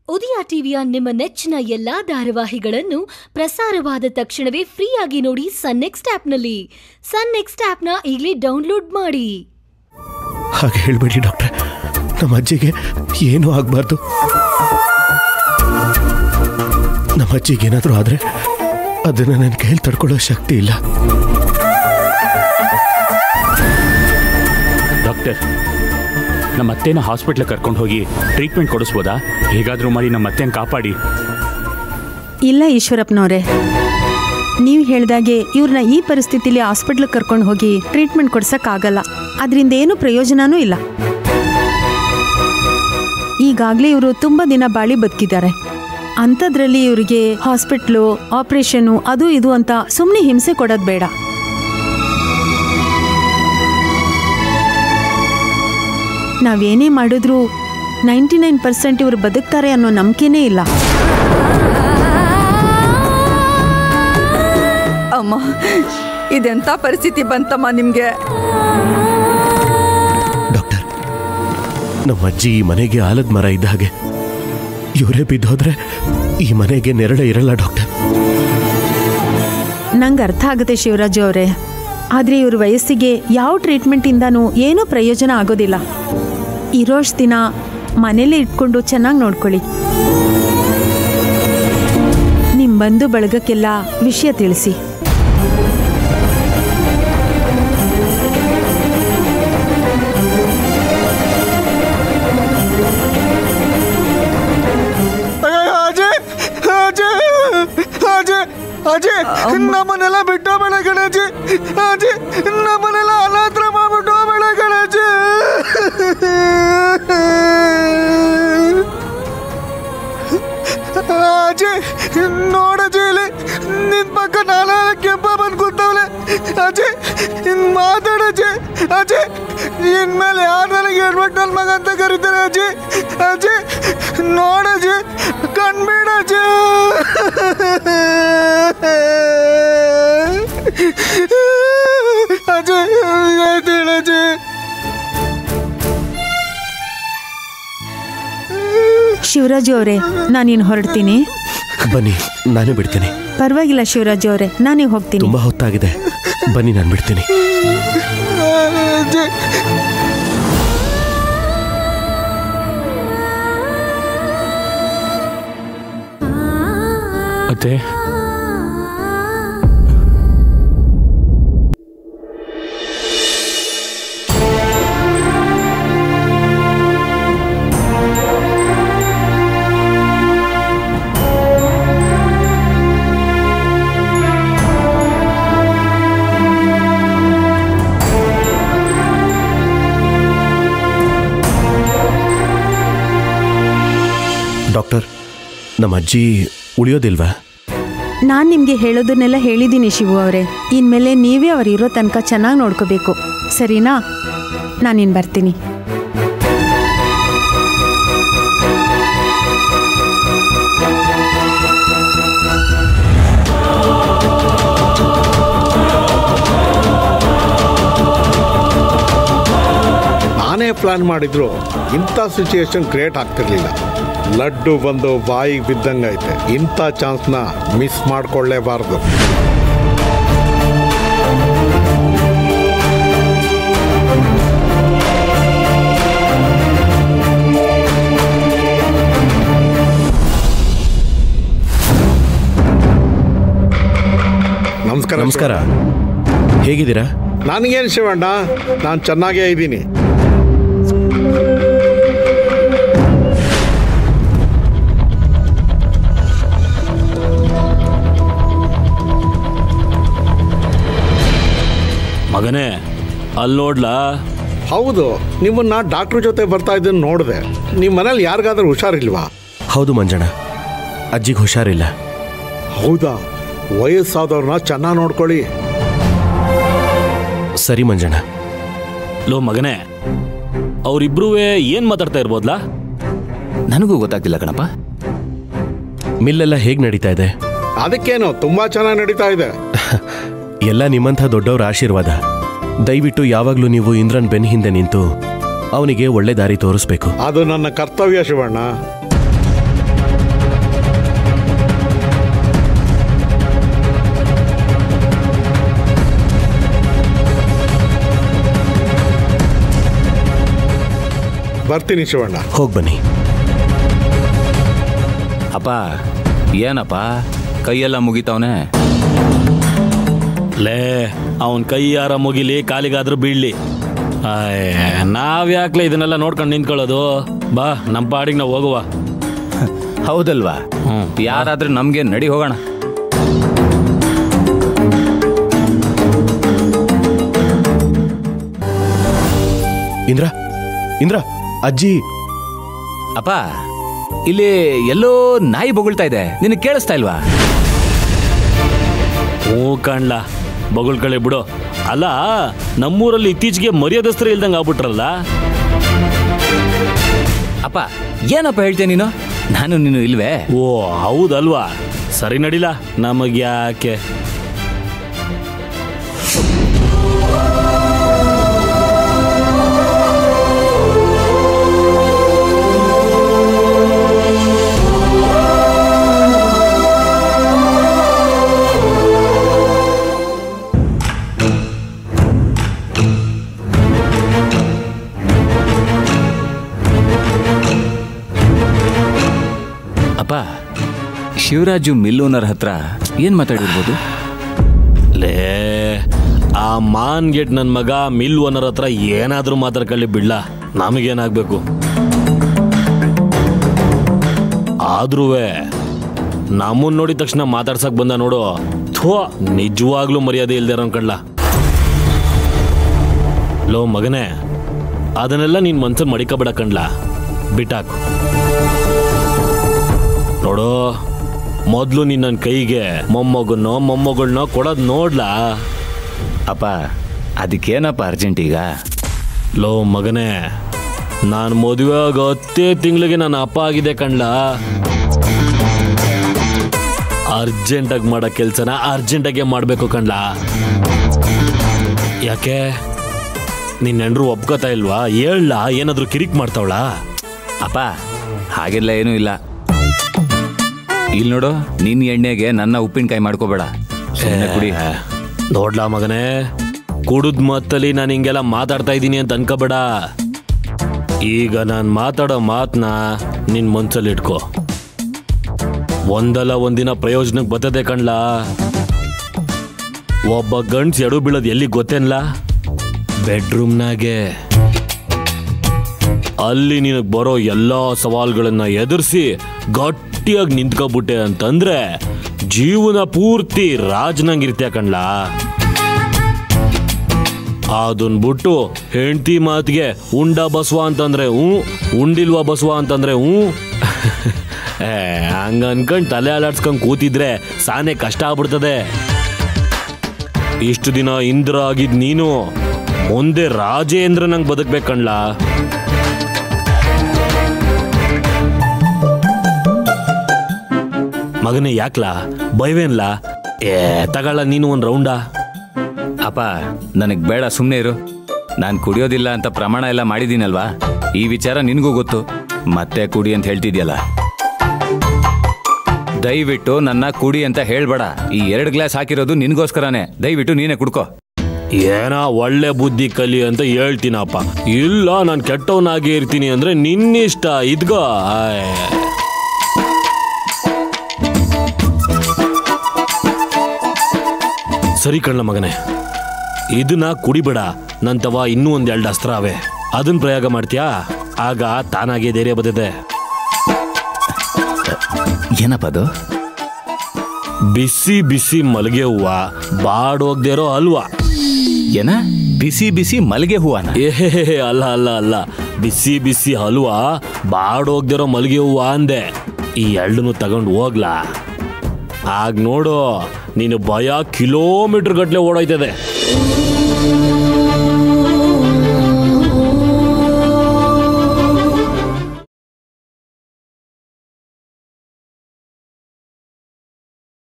ಉದಯ ಟಿವಿಯ ನಿಮ್ಮ ನೆಚ್ಚಿನ ಎಲ್ಲಾ ಧಾರಾವಾಹಿಗಳನ್ನು ಪ್ರಸಾರವಾದ ತಕ್ಷಣವೇ ಫ್ರೀಯಾಗಿ ನೋಡಿ ಸನ್ ನೆಕ್ಸ್ಟ್ ಆಪ್ನಲ್ಲಿ ಸನ್ ನೆಕ್ಸ್ಟ್ ಆಪ್ನ ಈಗಲೇ ಡೌನ್ಲೋಡ್ ಮಾಡಿ ಹಾಗೆ ಹೇಳ್ಬೇಡಿ ಡಾಕ್ಟ್ರೆ ನಮ್ಮ ಅಜ್ಜಿಗೆ ಏನೂ ಆಗಬಾರ್ದು ನಮ್ಮ ಅಜ್ಜಿಗೆ ಏನಾದರೂ ಆದರೆ ಅದನ್ನು ನನ್ನ ಕೈಯಲ್ಲಿ ತಡ್ಕೊಳ್ಳೋ ಶಕ್ತಿ ಇಲ್ಲ ಡಾಕ್ಟರ್ ನಮ್ಮ ಅತ್ತೆನ ಹಾಸ್ಪಿಟ್ಲ್ ಕರ್ಕೊಂಡು ಹೋಗಿ ಟ್ರೀಟ್ಮೆಂಟ್ ಕೊಡಿಸ್ಬೋದಾ ಹೇಗಾದರೂ ಮಾಡಿ ನಮ್ಮ ಅತ್ತೆನ ಕಾಪಾಡಿ ಇಲ್ಲ ಈಶ್ವರಪ್ಪನವ್ರೆ ನೀವು ಹೇಳ್ದಾಗೆ ಇವ್ರನ್ನ ಈ ಪರಿಸ್ಥಿತಿಲಿ ಹಾಸ್ಪಿಟ್ಲಿಗೆ ಕರ್ಕೊಂಡು ಹೋಗಿ ಟ್ರೀಟ್ಮೆಂಟ್ ಕೊಡ್ಸೋಕ್ಕಾಗಲ್ಲ ಅದರಿಂದ ಏನು ಪ್ರಯೋಜನನೂ ಇಲ್ಲ ಈಗಾಗಲೇ ಇವರು ತುಂಬ ದಿನ ಬಾಳಿ ಬದುಕಿದ್ದಾರೆ ಅಂಥದ್ರಲ್ಲಿ ಇವರಿಗೆ ಹಾಸ್ಪಿಟ್ಲು ಆಪ್ರೇಷನು ಅದು ಇದು ಅಂತ ಸುಮ್ಮನೆ ಹಿಂಸೆ ಕೊಡೋದು ಬೇಡ ನಾವೇನೇ ಮಾಡಿದ್ರೂ ನೈಂಟಿ ನೈನ್ ಪರ್ಸೆಂಟ್ ಇವರು ಬದುಕ್ತಾರೆ ಅನ್ನೋ ನಂಬಿಕೆನೇ ಇಲ್ಲ ಅಮ್ಮ ಇದೆಂಥ ಪರಿಸ್ಥಿತಿ ಬಂತಮ್ಮ ನಿಮಗೆ ಡಾಕ್ಟರ್ ನಮ್ಮ ಅಜ್ಜಿ ಈ ಮನೆಗೆ ಆಲದ ಮರ ಇದ್ದ ಹಾಗೆ ಇವರೇ ಬಿದ್ದೋದ್ರೆ ಈ ಮನೆಗೆ ನೆರಳೇ ಇರಲ್ಲ ಡಾಕ್ಟರ್ ನಂಗೆ ಅರ್ಥ ಆಗುತ್ತೆ ಶಿವರಾಜು ಅವರೇ ಆದರೆ ಇವ್ರ ವಯಸ್ಸಿಗೆ ಯಾವ ಟ್ರೀಟ್ಮೆಂಟಿಂದನೂ ಏನೂ ಪ್ರಯೋಜನ ಆಗೋದಿಲ್ಲ ಇರೋಷ್ಟು ದಿನ ಮನೇಲೇ ಇಟ್ಕೊಂಡು ಚೆನ್ನಾಗಿ ನೋಡ್ಕೊಳ್ಳಿ ನಿಮ್ಮ ಬಂಧು ಬಳಗಕ್ಕೆಲ್ಲ ವಿಷಯ ತಿಳಿಸಿ ಅಜಯ್ ಅಜಯ್ ಅಜಯ್ ಅಜಯ್ ನಮ್ಮನ್ನೆಲ್ಲ ಬಿಟ್ಟು ಬೇಡ ಗಣಜಿ ಅಜಯ್ ನಮ್ಮನ್ನೆಲ್ಲ ಅನಾಥ ಮಾಡ್ಬಿಟ್ಟು ಬೇಡ ಗಣಜಿ ಅಜಯ್ ನೋಡಜಿ ಇಲ್ಲಿ ನಿನ್ ಪಕ್ಕ ನಾಳೆ ಕೆಂಪ ಬಂದು ಕೂತವಳೆ ಅಜಯ್ ಇನ್ ಮಾತಾಡಜಿ ಅಜಯ್ ಇನ್ಮೇಲೆ ಯಾರು ನನಗೆ ಹೇಳ್ಬಿಟ್ಟು ನನ್ನ ಮಗ ಅಂತ ಕರೀತಾರೆ ಅಜಯ್ ಅಜಯ್ ನೋಡಜಿ ಕಣ್ಬೇಡಜಿ ಅಜಯ್ ಹೇಳಜಿ ಶಿವರಾಜು ಅವರೇ ನಾನಿನ್ನು ಹೊರಡ್ತೀನಿ ಬನ್ನಿ ನಾನೇ ಬಿಡ್ತೀನಿ ಪರವಾಗಿಲ್ಲ ಶಿವರಾಜು ಅವರೇ ನಾನೀಗ ಹೋಗ್ತೀನಿ ತುಂಬಾ ಹೊತ್ತಾಗಿದೆ ಬನ್ನಿ ನಾನು ಬಿಡ್ತೀನಿ ಅಜಯ್ ಅತ್ತೆ ಡಾಕ್ಟರ್ ನಮ್ಮ ಅಜ್ಜಿ ಉಳಿಯೋದಿಲ್ವಾ ನಾನು ನಿಮಗೆ ಹೇಳೋದನ್ನೆಲ್ಲ ಹೇಳಿದ್ದೀನಿ ಶಿವು ಅವರೇ ಇನ್ಮೇಲೆ ನೀವೇ ಅವ್ರು ಇರೋ ತನಕ ಚೆನ್ನಾಗಿ ನೋಡ್ಕೋಬೇಕು ಸರಿನಾ ನಾನಿನ್ನು ಬರ್ತೀನಿ ನಾನೇ ಪ್ಲಾನ್ ಮಾಡಿದ್ರು ಇಂಥ ಸಿಚುಯೇಷನ್ ಕ್ರಿಯೇಟ್ ಆಗ್ತಿರ್ಲಿಲ್ಲ ಲಡ್ಡು ಬಂದು ಬಾಯಿಗೆ ಬಿದ್ದಂಗೈತೆ ಇಂಥ ಚಾನ್ಸ್ನ ಮಿಸ್ ಮಾಡ್ಕೊಳ್ಳೇಬಾರ್ದು ನಮಸ್ಕಾರ ನಮಸ್ಕಾರ ಹೇಗಿದ್ದೀರಾ ನನಗೇನು ಶಿವಣ್ಣ ನಾನು ಚೆನ್ನಾಗೇ ಇದ್ದೀನಿ ಮಗನೇ ಅಲ್ಲಿ ನೋಡ್ಲಾ ಹೌದು ನಿಮ್ಮನ್ನ ಡಾಕ್ಟ್ರ್ ಜೊತೆ ಬರ್ತಾ ಇದ್ದನ್ನು ನೋಡಿದೆ ನಿಮ್ಮ ಮನೇಲಿ ಯಾರಿಗಾದ್ರೂ ಹುಷಾರಿಲ್ವಾ ಹೌದು ಮಂಜಣ್ಣ ಅಜ್ಜಿಗೆ ಹುಷಾರಿಲ್ಲ ಹೌದಾ ವಯಸ್ಸಾದವ್ರನ್ನ ಚೆನ್ನಾಗಿ ನೋಡ್ಕೊಳ್ಳಿ ಸರಿ ಮಂಜಣ್ಣ ಲೋ ಮಗನೇ ಅವರಿಬ್ರೂ ಏನ್ ಮಾತಾಡ್ತಾ ಇರ್ಬೋದ್ಲಾ ನನಗೂ ಗೊತ್ತಾಗ್ತಿಲ್ಲ ಕಣಪ್ಪ ಮಿಲ್ಲೆಲ್ಲ ಹೇಗೆ ನಡೀತಾ ಇದೆ ಅದಕ್ಕೇನು ತುಂಬಾ ಚೆನ್ನಾಗಿ ನಡೀತಾ ಇದೆ ಎಲ್ಲ ನಿಮ್ಮಂಥ ದೊಡ್ಡವರ ಆಶೀರ್ವಾದ ದಯವಿಟ್ಟು ಯಾವಾಗಲೂ ನೀವು ಇಂದ್ರನ್ ಬೆನ್ ಹಿಂದೆ ನಿಂತು ಅವನಿಗೆ ಒಳ್ಳೆ ದಾರಿ ತೋರಿಸ್ಬೇಕು ಅದು ನನ್ನ ಕರ್ತವ್ಯ ಶಿವಣ್ಣ ಬರ್ತೀನಿ ಶಿವಣ್ಣ ಹೋಗಿ ಬನ್ನಿ ಅಪ್ಪ ಏನಪ್ಪ ಕೈಯೆಲ್ಲ ಮುಗಿತವನೆ ಲೇ ಅವನ್ ಕೈ ಯಾರ ಮುಗಿಲಿ ಕಾಲಿಗಾದ್ರೂ ಬೀಳ್ಲಿ ನಾವ್ ಯಾಕ್ಲೆ ಇದನ್ನೆಲ್ಲ ನೋಡ್ಕೊಂಡು ನಿಂತ್ಕೊಳ್ಳೋದು ಬಾ ನಮ್ಮ ಪಾಡಿಗೆ ನಾವು ಹೋಗುವ ಹೌದಲ್ವಾ ಹ್ಮ್. ಯಾರಾದ್ರೂ ನಮ್ಗೆ ನಡಿ ಹೋಗೋಣ ಇಂದ್ರ ಇಂದ್ರ ಅಜ್ಜಿ ಅಪ್ಪ ಇಲ್ಲಿ ಎಲ್ಲೋ ನಾಯಿ ಬೊಗಳ್ತಾ ಇದೆ ನಿನಗೆ ಕೇಳಿಸ್ತಾ ಇಲ್ವಾ ಹ್ಞೂ ಕಾಣ್ಲ ಬಗುಳ್ಕಳೆ ಬಿಡು ಅಲ್ಲ ನಮ್ಮೂರಲ್ಲಿ ಇತ್ತೀಚೆಗೆ ಮರ್ಯಾದಸ್ತ್ರ ಇಲ್ದಂಗೆ ಆಗ್ಬಿಟ್ರಲ್ಲ ಅಪ್ಪ ಏನಪ್ಪ ಹೇಳ್ತೀಯ ನೀನು ನಾನು ನೀನು ಇಲ್ವೇ ಓ ಹೌದಲ್ವಾ ಸರಿ ನಡಿಲ ನಮಗೆ ಯಾಕೆ ಅಪ್ಪ ಶಿವರಾಜು ಮಿಲ್ಲೋನರ್ ಹತ್ರ ಏನ್ ಮಾತಾಡಿರ್ಬೋದು ಲೇ ಆ ಮಾನ್ ಗೇಟ್ ನನ್ನ ಮಗ ಮಿಲ್ ಓನರ್ ಹತ್ರ ಏನಾದ್ರೂ ಮಾತಾಡ್ಕೊಳ್ಳಿ ಬಿಡ್ಲ ನಮಗೇನಾಗ್ಬೇಕು ಆದ್ರೂ ನಮ್ಮನ್ನ ನೋಡಿದ ತಕ್ಷಣ ಮಾತಾಡ್ಸಕ್ ಬಂದ ನೋಡು ಥೋ ನಿಜವಾಗ್ಲೂ ಮರ್ಯಾದೆ ಇಲ್ದೇ ಕಣ್ಲ ಲೋ ಮಗನೇ ಅದನ್ನೆಲ್ಲ ನೀನ್ ಮನ್ಸಲ್ಲಿ ಮಡಿಕಬೇಡ ಕಣ್ಲ ಬಿಟ್ಟಾಕು ನೋಡು ಮೊದಲು ನೀನ್ ನನ್ನ ಕೈಗೆ ಮೊಮ್ಮಗನ್ನೋ ಮೊಮ್ಮಗಳನ್ನೋ ಕೊಡೋದು ನೋಡ್ಲಾ ಅಪ್ಪ ಅದಕ್ಕೇನಪ್ಪ ಅರ್ಜೆಂಟ್ ಈಗ ಲೋ ಮಗನೇ ನಾನು ಮದುವೆ ಆಗೋ ಹತ್ತೇ ತಿಂಗಳಿಗೆ ನನ್ನ ಅಪ್ಪ ಆಗಿದೆ ಕಣ್ಲ ಅರ್ಜೆಂಟಾಗಿ ಮಾಡೋ ಕೆಲಸನ ಅರ್ಜೆಂಟಾಗೆ ಮಾಡಬೇಕು ಕಣ್ಲ ಯಾಕೆ ನಿನ್ನ ಹೆಂಡ್ರು ಒಪ್ಕೋತಾ ಇಲ್ವಾ ಹೇಳ ಏನಾದರೂ ಕಿರಿಕ್ ಮಾಡ್ತಾವಳಾ ಅಪ್ಪ ಹಾಗೆಲ್ಲ ಏನೂ ಇಲ್ಲ ಇಲ್ಲಿ ನೋಡು ನಿನ್ನ ಎಣ್ಣೆಗೆ ನನ್ನ ಉಪ್ಪಿನಕಾಯಿ ಮಾಡ್ಕೋಬೇಡ ಸುಮ್ಮನೆ ಕುಡಿ ನೋಡ್ಲಾ ಮಗನೇ ಕುಡಿದ್ ಮತ್ತಲ್ಲಿ ನಾನು ಹಿಂಗೆಲ್ಲ ಮಾತಾಡ್ತಾ ಇದ್ದೀನಿ ಅಂತ ಅನ್ಕೋಬೇಡ ಈಗ ನಾನು ಮಾತಾಡೋ ಮಾತನ್ನ ನಿನ್ ಮನ್ಸಲ್ಲಿ ಇಟ್ಕೋ ಒಂದಲ್ಲ ಒಂದಿನ ಪ್ರಯೋಜನಕ್ಕೆ ಬರ್ತದೆ ಕಣ್ಲಾ ಒಬ್ಬ ಗಂಡ್ಸ್ ಎಡು ಬೀಳೋದು ಎಲ್ಲಿ ಗೊತ್ತೇನ್ಲ ಬೆಡ್ರೂಮ್ನಾಗೆ ಅಲ್ಲಿ ನಿನಗೆ ಬರೋ ಎಲ್ಲ ಸವಾಲ್ಗಳನ್ನ ಎದುರಿಸಿ ಗಟ್ಟಿಯಾಗಿ ನಿಂತ್ಕೊಬಿಟ್ಟೆ ಅಂತಂದ್ರೆ ಜೀವನ ಪೂರ್ತಿ ರಾಜನಂಗಿರ್ತೀಯ ಕಣ್ಲ ಅದನ್ ಬಿಟ್ಟು ಹೆಂಡತಿ ಮಾತಿಗೆ ಉಂಡ ಬಸವ ಅಂತಂದ್ರೆ ಹ್ಞೂ ಉಂಡಿಲ್ವಾ ಬಸವ ಅಂತಂದ್ರೆ ಹ್ಞೂ ಏ, ಹಂಗ ಅನ್ಕೊಂಡ್ ತಲೆ ಅಲಾಡ್ಸ್ಕೊಂಡ್ ಕೂತಿದ್ರೆ ಸಾನೆ ಕಷ್ಟ ಆಗ್ಬಿಡ್ತದೆ ಇಷ್ಟು ದಿನ ಇಂದ್ರ ಆಗಿದ್ ನೀನು ಮುಂದೆ ರಾಜೇಂದ್ರ ನಂಗೆ ಬದುಕ್ಬೇಕು ಕಣ್ಲ ಮಗನೇ ಯಾಕ್ಲಾ ಭಯವೇನ್ಲಾ ಏ ತಗೊಳ್ಳ ನೀನು ಒಂದು ರೌಂಡಾ ಅಪ್ಪ ನನಗೆ ಬೇಡ ಸುಮ್ಮನೆ ಇರು ನಾನು ಕುಡಿಯೋದಿಲ್ಲ ಅಂತ ಪ್ರಮಾಣ ಎಲ್ಲ ಮಾಡಿದ್ದೀನಲ್ವಾ ಈ ವಿಚಾರ ನಿನಗೂ ಗೊತ್ತು ಮತ್ತೆ ಕುಡಿ ಅಂತ ಹೇಳ್ತಿದ್ಯಲ್ಲ ದಯವಿಟ್ಟು ನನ್ನ ಕುಡಿ ಅಂತ ಹೇಳ್ಬೇಡ ಈ ಎರಡು ಗ್ಲಾಸ್ ಹಾಕಿರೋದು ನಿನಗೋಸ್ಕರನೇ ದಯವಿಟ್ಟು ನೀನೇ ಕುಡ್ಕೋ ಏನ ಒಳ್ಳೆ ಬುದ್ಧಿ ಕಲಿ ಅಂತ ಹೇಳ್ತೀನಪ್ಪ ಇಲ್ಲ ನಾನು ಕೆಟ್ಟವನಾಗಿ ಇರ್ತೀನಿ ಅಂದ್ರೆ ನಿನ್ನಿಷ್ಟ ಇದ್ಗೋ ಆಯ್. ಸರಿ ಕಣ್ಣ ಮಗನೇ ಇದನ್ನ ಕುಡಿಬೇಡ ನಂತವ ಇನ್ನೂ ಒಂದ್ ಎರಡು ಅಸ್ತ್ರ ಅವೆ ಅದನ್ನ ಪ್ರಯೋಗ ಮಾಡ್ತೀಯಾ ಆಗ ತಾನಾಗೆ ಧೈರ್ಯ ಬರ್ತದೆ ಏನಪ್ಪ ಅದು ಬಿಸಿ ಬಿಸಿ ಮಲ್ಗೆ ಹೂವ ಬಾಡೋಗ್ದೇ ಇರೋ ಹಲ್ವಾ ಏನ ಬಿಸಿ ಬಿಸಿ ಮಲ್ಗೆ ಹೂವನ ಏಹೇ ಅಲ್ಲ ಅಲ್ಲ ಅಲ್ಲ ಬಿಸಿ ಬಿಸಿ ಹಲ್ವಾ ಬಾಡೋಗ್ದಿರೋ ಮಲ್ಗೆ ಹೂವ ಅಂದೆ ಈ ಎರಡನ್ನು ತಗೊಂಡು ಹೋಗ್ಲಾ ಆಗ ನೋಡು ನೀನು ಭಯ ಕಿಲೋಮೀಟರ್ ಗಟ್ಲೆ ಓಡೋಯ್ತದೆ